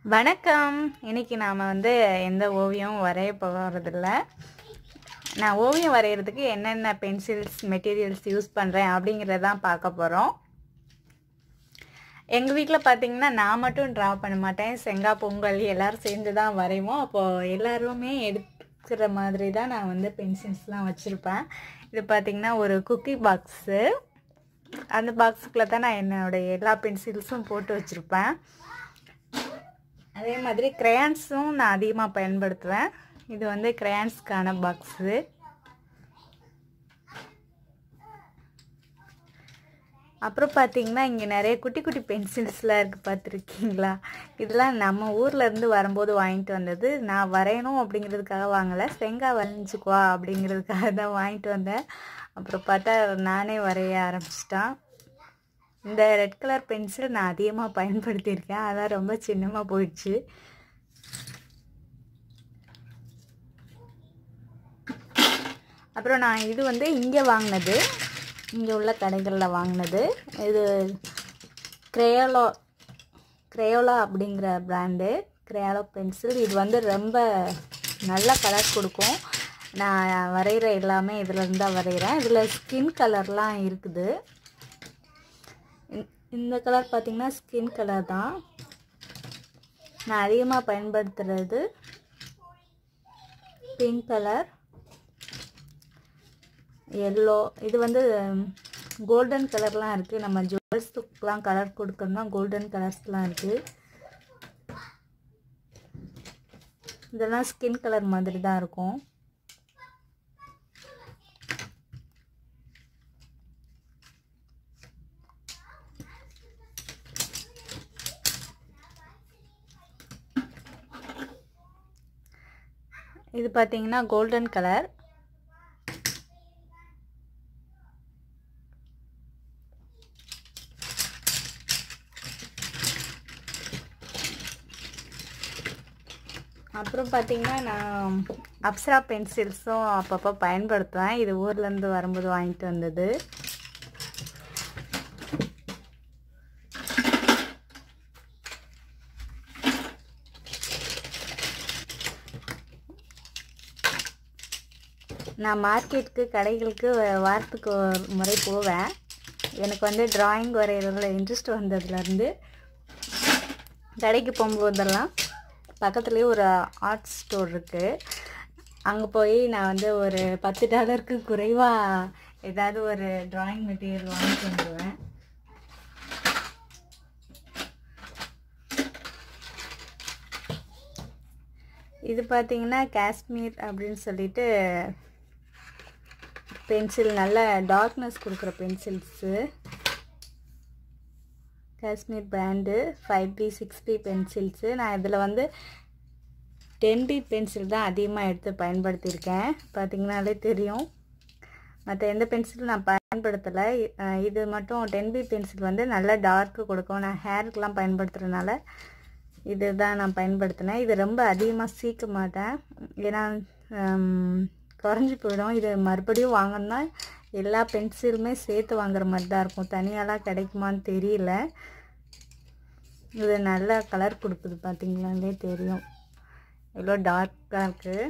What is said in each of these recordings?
வணக்கம் இன்னைக்கு நாம் வந்து எந்த ஓவியமும் வரைய போகிறதில்ல நான் ஓவியம் வரைகிறதுக்கு என்னென்ன பென்சில்ஸ் மெட்டீரியல்ஸ் யூஸ் பண்ணுறேன் அப்படிங்கிறத தான் பார்க்க போகிறோம் எங்கள் வீட்டில் பார்த்தீங்கன்னா நான் மட்டும் ட்ரா பண்ண மாட்டேன் செங்கா பொங்கல் எல்லோரும் சேர்ந்து தான் வரைவோம் அப்போது எல்லாருமே எடுக்கிற மாதிரி தான் நான் வந்து பென்சில்ஸ்லாம் வச்சுருப்பேன் இது பார்த்திங்கன்னா ஒரு குக்கி பாக்ஸு அந்த பாக்ஸுக்குள்ளே தான் நான் என்னோடய எல்லா பென்சில்ஸும் போட்டு வச்சுருப்பேன் அதே மாதிரி க்ரையான்ஸும் நான் அதிகமாக பயன்படுத்துவேன் இது வந்து க்ரையான்ஸ்க்கான பாக்ஸு அப்புறம் பார்த்தீங்கன்னா இங்கே நிறைய குட்டி குட்டி பென்சில்ஸ்லாம் இருக்குது பார்த்துருக்கீங்களா இதெல்லாம் நம்ம ஊர்லேருந்து வரும்போது வாங்கிட்டு வந்தது நான் வரையணும் அப்படிங்கிறதுக்காக வாங்கலை செங்கா வரைஞ்சிக்குவா அப்படிங்கிறதுக்காக தான் வாங்கிட்டு வந்தேன் அப்புறம் பார்த்தா நானே வரைய ஆரம்பிச்சிட்டேன் இந்த ரெட் கலர் பென்சில் நான் அதிகமாக பயன்படுத்தியிருக்கேன் அதான் ரொம்ப சின்னமாக போயிடுச்சு அப்புறம் நான் இது வந்து இங்கே வாங்கினது இங்கே உள்ள கடைகளில் வாங்கினது இது கிரேயோலா கிரேயோலா அப்படிங்கிற பிராண்டு கிரேயோலா பென்சில் இது வந்து ரொம்ப நல்ல கலர் கொடுக்கும் நான் வரைகிற எல்லாமே இதில் தான் வரைகிறேன் இதில் ஸ்கின் கலர்லாம் இருக்குது இந்த கலர் பார்த்திங்கன்னா ஸ்கின் கலர் தான் நான் அதிகமாக பயன்படுத்துகிறது பிங்க் கலர் எல்லோ இது வந்து கோல்டன் கலர்லாம் இருக்குது நம்ம ஜுவல்ஸுக்கெலாம் கலர் கொடுக்கணும்னா கோல்டன் கலர்ஸ்லாம் இருக்குது இதெல்லாம் ஸ்கின் கலர் மாதிரி தான் இருக்கும் இது பார்த்தீங்கன்னா கோல்டன் கலர் அப்புறம் பார்த்தீங்கன்னா நான் அப்சரா பென்சில்ஸும் அப்பப்போ பயன்படுத்துவேன் இது ஊர்லேருந்து வரும்போது வாங்கிட்டு வந்தது நான் மார்க்கெட்டுக்கு கடைகளுக்கு வாரத்துக்கு ஒரு முறை போவேன் எனக்கு வந்து ட்ராயிங் வரைகிறதுல இன்ட்ரெஸ்ட் வந்ததுலேருந்து கடைக்கு போகும்போதெல்லாம் பக்கத்துலேயே ஒரு ஆர்ட் ஸ்டோர் இருக்குது அங்கே போய் நான் வந்து ஒரு பத்து டாலருக்கு குறைவாக ஏதாவது ஒரு ட்ராயிங் மெட்டீரியல் வாங்கிட்டு வந்துடுவேன் இது பார்த்திங்கன்னா காஷ்மீர் அப்படின்னு சொல்லிட்டு பென்சில் நல்ல டார்க்னஸ் கொடுக்குற pencils Kashmir brand five B six B pencils நான் இதில் வந்து டென் பி பென்சில் தான் அதிகமாக எடுத்து பயன்படுத்தியிருக்கேன் பார்த்திங்கனாலே தெரியும் மற்ற எந்த பென்சிலும் நான் பயன்படுத்தலை இது மட்டும் டென் பி பென்சில் வந்து நல்ல டார்க்கு கொடுக்கும் நான் ஹேருக்கெலாம் பயன்படுத்துகிறதுனால இது தான் நான் பயன்படுத்தினேன் இது ரொம்ப அதிகமாக சீக்க மாட்டேன் ஏன்னா குறைஞ்சி போயிடும் இது மறுபடியும் வாங்கினா எல்லா பென்சிலுமே சேர்த்து வாங்குற மாதிரி தான் இருக்கும் தனியாலாம் கிடைக்குமான்னு தெரியல இது நல்ல கலர் கொடுக்குது பார்த்தீங்களாலே தெரியும் எவ்வளோ டார்க்காக இருக்குது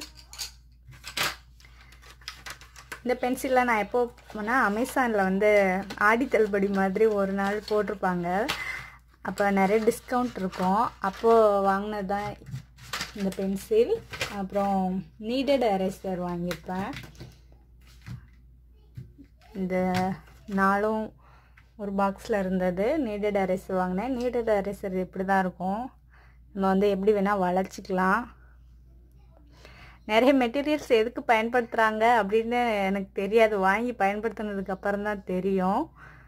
இந்த பென்சிலில் நான் எப்போ போனால் அமேசானில் வந்து ஆடி தள்ளுபடி மாதிரி ஒரு நாள் போட்டிருப்பாங்க அப்போ நிறைய டிஸ்கவுண்ட் இருக்கும் அப்போது வாங்கினது தான் இந்த பென்சில் அப்புறம் நீடட் எரேசர் வாங்கியிருப்பேன் இந்த நாளும் ஒரு பாக்ஸில் இருந்தது நீடட் எரேசர் வாங்கினேன் நீடட் எரேசர் இப்படி தான் இருக்கும் நம்ம வந்து எப்படி வேணால் வளர்ச்சிக்கலாம் நிறைய மெட்டீரியல்ஸ் எதுக்கு பயன்படுத்துகிறாங்க அப்படின்னு எனக்கு தெரியாது வாங்கி பயன்படுத்தினதுக்கு அப்புறம் தான் தெரியும்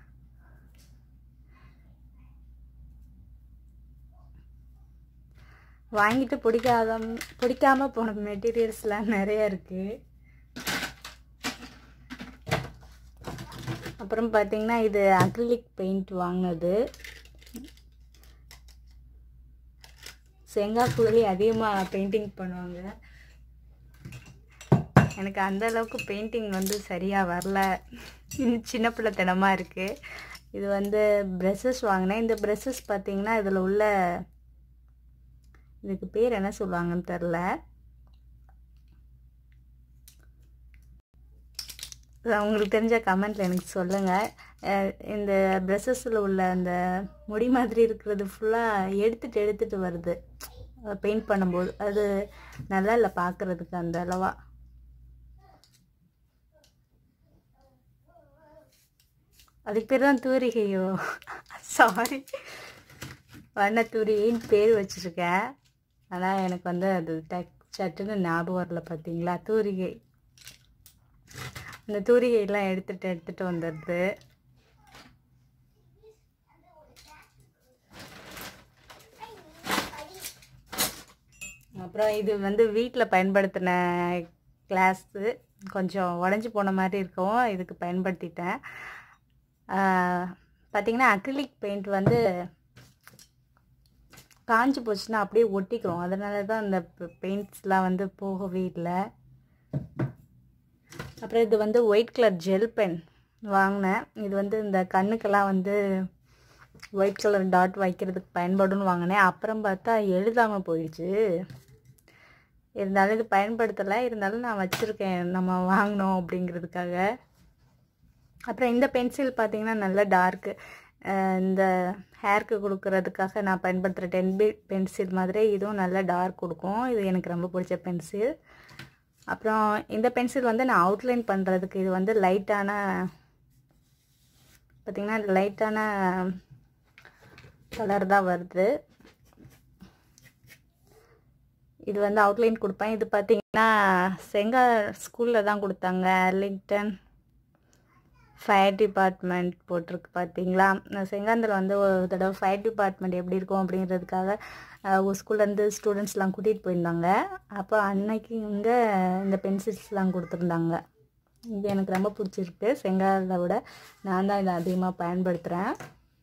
வாங்கிட்டு பிடிக்காத பிடிக்காமல் போன மெட்டீரியல்ஸ்லாம் நிறைய இருக்குது அப்புறம் பார்த்திங்கன்னா இது அக்ரிலிக் பெயிண்ட் வாங்கினது செங்காக்குழலி அதிகமாக பெயிண்டிங் பண்ணுவாங்க எனக்கு அந்த அளவுக்கு பெயிண்டிங் வந்து சரியாக வரல சின்ன பிள்ளைத்தனமாக இருக்குது இது வந்து ப்ரெஷ்ஷஸ் வாங்கினேன் இந்த ப்ரெஷ்ஷஸ் பார்த்திங்கன்னா இதில் உள்ள இதுக்கு பேர் என்ன சொல்லுவாங்கன்னு தெரில உங்களுக்கு தெரிஞ்ச கமெண்ட்டில் எனக்கு சொல்லுங்கள் இந்த ப்ரெஷஸில் உள்ள அந்த முடி மாதிரி இருக்கிறது ஃபுல்லாக எடுத்துட்டு எடுத்துட்டு வருது பெயிண்ட் பண்ணும்போது அது நல்லா இல்லை பார்க்குறதுக்கு அந்த அளவா அதுக்கு பேர் தான் தூரிகையோ சாரி வண்ண தூரிகைன்னு பேர் வச்சுருக்கேன் ஆனால் எனக்கு வந்து அது டக் சட்டுன்னு ஞாபகம் வரல பார்த்தீங்களா தூரிகை அந்த தூரிகையெல்லாம் எடுத்துகிட்டு எடுத்துகிட்டு வந்துடுது அப்புறம் இது வந்து வீட்டில் பயன்படுத்தின கிளாஸு கொஞ்சம் உடஞ்சி போன மாதிரி இருக்கவும் இதுக்கு பயன்படுத்திட்டேன் பார்த்திங்கன்னா அக்ரிலிக் பெயிண்ட் வந்து காஞ்சி போச்சுன்னா அப்படியே ஒட்டிக்கிறோம் அதனால தான் அந்த பெயிண்ட்ஸ்லாம் வந்து போகவே இல்லை அப்புறம் இது வந்து ஒயிட் கலர் ஜெல் பென் வாங்கினேன் இது வந்து இந்த கண்ணுக்கெல்லாம் வந்து ஒயிட் கலர் டாட் வைக்கிறதுக்கு பயன்படும்னு வாங்கினேன் அப்புறம் பார்த்தா எழுதாமல் போயிடுச்சு இருந்தாலும் இது பயன்படுத்தலை இருந்தாலும் நான் வச்சுருக்கேன் நம்ம வாங்கினோம் அப்படிங்கிறதுக்காக அப்புறம் இந்த பென்சில் பார்த்திங்கன்னா நல்ல டார்க்கு இந்த ஹேருக்கு கொடுக்கறதுக்காக நான் பயன்படுத்துகிற டென் பி பென்சில் மாதிரி இதுவும் நல்ல டார்க் கொடுக்கும் இது எனக்கு ரொம்ப பிடிச்ச பென்சில் அப்புறம் இந்த பென்சில் வந்து நான் அவுட்லைன் பண்ணுறதுக்கு இது வந்து லைட்டான பார்த்திங்கன்னா லைட்டான கலர் தான் வருது இது வந்து அவுட்லைன் கொடுப்பேன் இது பார்த்திங்கன்னா செங்கா ஸ்கூலில் தான் கொடுத்தாங்க அர்லிங்டன் ஃபயர் டிபார்ட்மெண்ட் போட்டிருக்கு பார்த்தீங்களா செங்காந்தில் வந்து ஒரு தடவை ஃபயர் டிபார்ட்மெண்ட் எப்படி இருக்கும் அப்படிங்கிறதுக்காக ஒரு ஸ்கூல்லேருந்து ஸ்டூடெண்ட்ஸ்லாம் கூட்டிகிட்டு போயிருந்தாங்க அப்போ அன்னைக்கு இங்கே இந்த பென்சில்ஸ்லாம் கொடுத்துருந்தாங்க இது எனக்கு ரொம்ப பிடிச்சிருக்கு செங்காலை விட நான் தான் இதை அதிகமாக பயன்படுத்துகிறேன்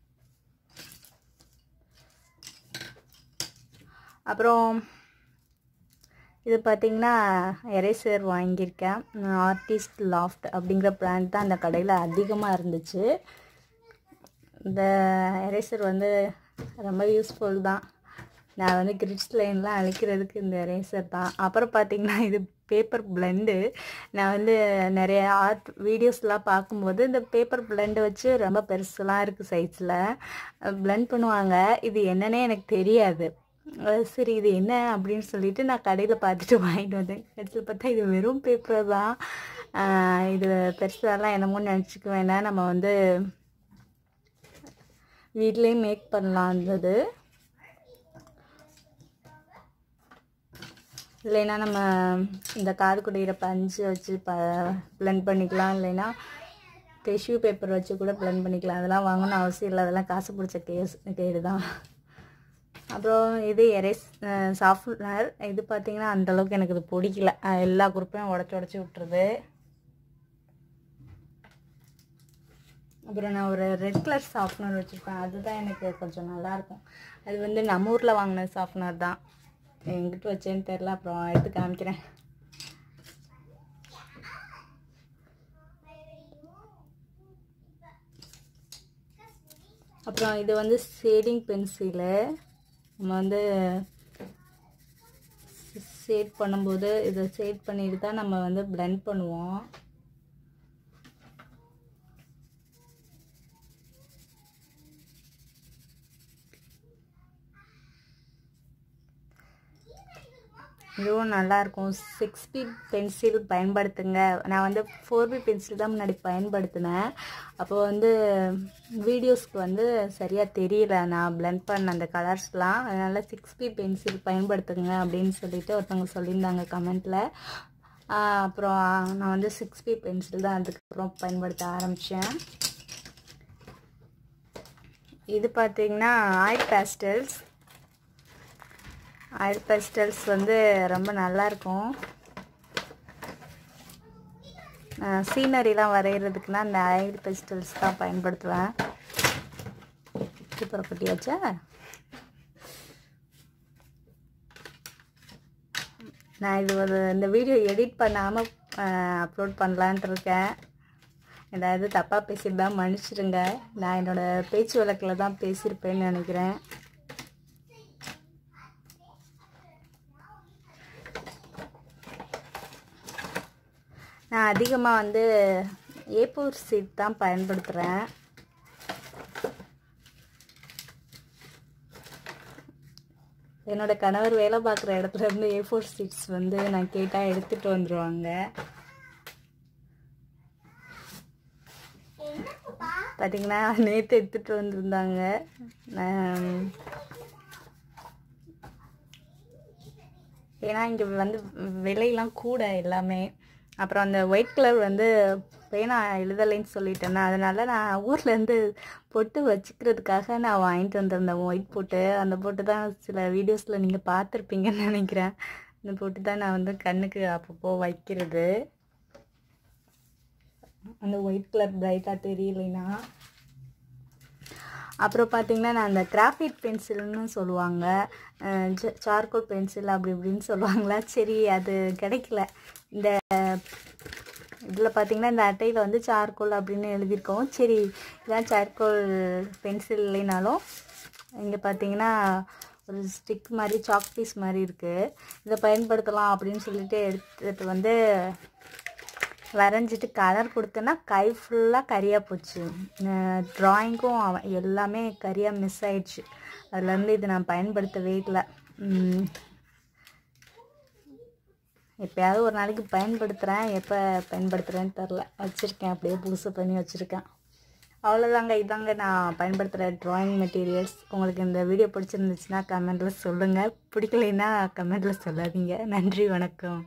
அப்புறம் இது பார்த்திங்கன்னா எரேசர் வாங்கியிருக்கேன் ஆர்டிஸ்ட் லாஃப்ட் அப்படிங்கிற பிராண்ட் தான் அந்த கடையில் அதிகமாக இருந்துச்சு இந்த எரேசர் வந்து ரொம்ப யூஸ்ஃபுல் தான் நான் வந்து கிரிட்ஸ் லைன்லாம் அழிக்கிறதுக்கு இந்த எரேசர் தான் அப்புறம் பார்த்திங்கன்னா இது பேப்பர் பிளெண்டு நான் வந்து நிறைய ஆர்ட் வீடியோஸ்லாம் பார்க்கும்போது இந்த பேப்பர் பிளெண்டு வச்சு ரொம்ப பெருசுலாம் இருக்குது சைஸில் பிளெண்ட் பண்ணுவாங்க இது என்னன்னே எனக்கு தெரியாது சரி இது என்ன அப்படின்னு சொல்லிட்டு நான் கடையில் பார்த்துட்டு வாங்கிட்டு வந்தேன் கடைசியில் பார்த்தா இது வெறும் பேப்பர் தான் இது பெருசாலாம் என்னமோ நினச்சிக்க வேணாம் நம்ம வந்து வீட்லேயும் மேக் பண்ணலாம் இருந்தது இல்லைன்னா நம்ம இந்த காது குடிக்கிற பஞ்சு வச்சு ப பிளெண்ட் பண்ணிக்கலாம் இல்லைன்னா டிஷ்யூ பேப்பர் வச்சு கூட பிளெண்ட் பண்ணிக்கலாம் அதெல்லாம் வாங்கணும்னு அவசியம் இல்லை அதெல்லாம் காசு பிடிச்ச கேஸ் கேடு தான் அப்புறம் இது எரேஸ் சாஃப்ட்னர் இது பார்த்திங்கன்னா அந்தளவுக்கு எனக்கு இது பிடிக்கல எல்லா குரூப்பையும் உடச்சி உடச்சி விட்டுருது அப்புறம் நான் ஒரு ரெட் கலர் சாஃப்ட்னர் வச்சுருப்பேன் அதுதான் எனக்கு கொஞ்சம் நல்லாயிருக்கும் அது வந்து நம்ம ஊரில் வாங்கின சாஃப்ட்னர் தான் எங்கிட்ட வச்சேன்னு தெரில அப்புறம் எடுத்து காமிக்கிறேன் அப்புறம் இது வந்து ஷேடிங் பென்சிலு நம்ம வந்து ஷேட் பண்ணும்போது இதை ஷேட் பண்ணிட்டு தான் நம்ம வந்து பிளெண்ட் பண்ணுவோம் இதுவும் நல்லாயிருக்கும் சிக்ஸ் பி பென்சில் பயன்படுத்துங்க நான் வந்து ஃபோர் பி பென்சில் தான் முன்னாடி பயன்படுத்தினேன் அப்போ வந்து வீடியோஸ்க்கு வந்து சரியாக தெரியல நான் பிளெண்ட் பண்ண அந்த கலர்ஸ்லாம் அதனால் சிக்ஸ் பி பென்சில் பயன்படுத்துங்க அப்படின்னு சொல்லிட்டு ஒருத்தவங்க சொல்லியிருந்தாங்க கமெண்ட்டில் அப்புறம் நான் வந்து சிக்ஸ் பி பென்சில் தான் அதுக்கப்புறம் பயன்படுத்த ஆரம்பித்தேன் இது பார்த்திங்கன்னா ஆயில் பேஸ்டல்ஸ் ஆயில் பெஸ்டல்ஸ் வந்து ரொம்ப நல்லாயிருக்கும் சீனரிலாம் வரைகிறதுக்குனா இந்த ஆயில் பெஸ்டல்ஸ் தான் பயன்படுத்துவேன் சூப்பர் குட்டியாச்சா நான் இது ஒரு இந்த வீடியோ எடிட் பண்ணாமல் அப்லோட் பண்ணலான்ட்டு இருக்கேன் ஏதாவது தப்பாக பேசியிருந்தா மன்னிச்சிடுங்க நான் என்னோடய பேச்சு வழக்கில் தான் பேசியிருப்பேன்னு நினைக்கிறேன் நான் அதிகமாக வந்து ஏப்பூர் சீட் தான் பயன்படுத்துகிறேன் என்னோட கணவர் வேலை பார்க்குற இடத்துல இருந்து ஏ ஃபோர் சீட்ஸ் வந்து நான் கேட்டால் எடுத்துகிட்டு வந்துடுவாங்க பார்த்தீங்கன்னா நேற்று எடுத்துகிட்டு வந்திருந்தாங்க நான் ஏன்னா இங்கே வந்து விலையெல்லாம் கூட எல்லாமே அப்புறம் அந்த ஒயிட் கலர் வந்து பேனா எழுதலைன்னு சொல்லிட்டேன்னா அதனால நான் ஊர்லேருந்து பொட்டு வச்சுக்கிறதுக்காக நான் வாங்கிட்டு வந்திருந்தேன் ஒயிட் பொட்டு அந்த பொட்டு தான் சில வீடியோஸில் நீங்கள் பார்த்துருப்பீங்கன்னு நினைக்கிறேன் இந்த பொட்டு தான் நான் வந்து கண்ணுக்கு அப்பப்போ வைக்கிறது அந்த ஒயிட் கலர் பிரைட்டாக தெரியலைன்னா அப்புறம் பார்த்தீங்கன்னா நான் அந்த கிராஃபிட் பென்சில்னு சொல்லுவாங்க சார்கோல் பென்சில் அப்படி இப்படின்னு சொல்லுவாங்களா சரி அது கிடைக்கல இந்த இதில் பார்த்தீங்கன்னா இந்த அட்டையில் வந்து சார்கோல் அப்படின்னு எழுதியிருக்கோம் சரி இதான் சார்கோல் பென்சில் இல்லைனாலும் இங்கே பார்த்தீங்கன்னா ஒரு ஸ்டிக் மாதிரி சாக் பீஸ் மாதிரி இருக்குது இதை பயன்படுத்தலாம் அப்படின்னு சொல்லிட்டு எடுத்துகிட்டு வந்து வரைஞ்சிட்டு கலர் கொடுத்தேன்னா கை ஃபுல்லாக கரியாக போச்சு ட்ராயிங்கும் அவன் எல்லாமே கரியாக மிஸ் ஆயிடுச்சு அதுலேருந்து இது நான் பயன்படுத்தவே இல்லை எப்போயாவது ஒரு நாளைக்கு பயன்படுத்துகிறேன் எப்போ பயன்படுத்துகிறேன்னு தெரில வச்சுருக்கேன் அப்படியே புதுசு பண்ணி வச்சுருக்கேன் அவ்வளோதாங்க இதாங்க நான் பயன்படுத்துகிற ட்ராயிங் மெட்டீரியல்ஸ் உங்களுக்கு இந்த வீடியோ பிடிச்சிருந்துச்சுன்னா கமெண்டில் சொல்லுங்கள் பிடிக்கலைன்னா கமெண்டில் சொல்லாதீங்க நன்றி வணக்கம்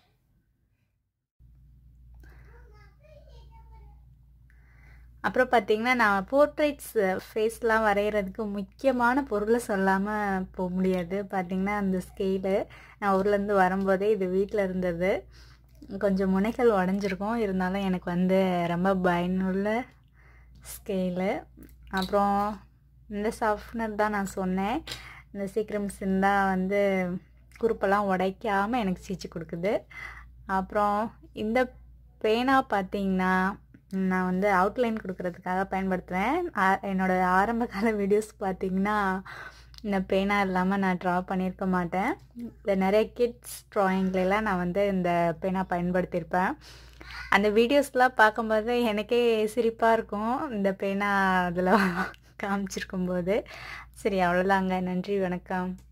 அப்புறம் பார்த்தீங்கன்னா நான் போர்ட்ரேட்ஸ் ஃபேஸ்லாம் வரைகிறதுக்கு முக்கியமான பொருளை சொல்லாமல் போக முடியாது பார்த்திங்கன்னா அந்த ஸ்கெயிலு நான் ஊர்லேருந்து வரும்போதே இது வீட்டில் இருந்தது கொஞ்சம் முனைகள் உடஞ்சிருக்கும் இருந்தாலும் எனக்கு வந்து ரொம்ப பயனுள்ள ஸ்கெயிலு அப்புறம் இந்த சாஃப்ட்னர் தான் நான் சொன்னேன் இந்த சீக்கிரம் சிந்தா வந்து குறுப்பெல்லாம் உடைக்காமல் எனக்கு சீச்சு கொடுக்குது அப்புறம் இந்த பேனா பார்த்தீங்கன்னா நான் வந்து அவுட்லைன் கொடுக்கறதுக்காக பயன்படுத்துவேன் என்னோடய ஆரம்ப கால வீடியோஸ் பார்த்திங்கன்னா இந்த பேனா இல்லாமல் நான் ட்ரா பண்ணியிருக்க மாட்டேன் இந்த நிறைய கிட்ஸ் ட்ராயிங்லலாம் நான் வந்து இந்த பேனா பயன்படுத்தியிருப்பேன் அந்த வீடியோஸ்லாம் பார்க்கும்போது எனக்கே சிரிப்பாக இருக்கும் இந்த பேனா அதில் காமிச்சிருக்கும்போது சரி அவ்வளோதாங்க நன்றி வணக்கம்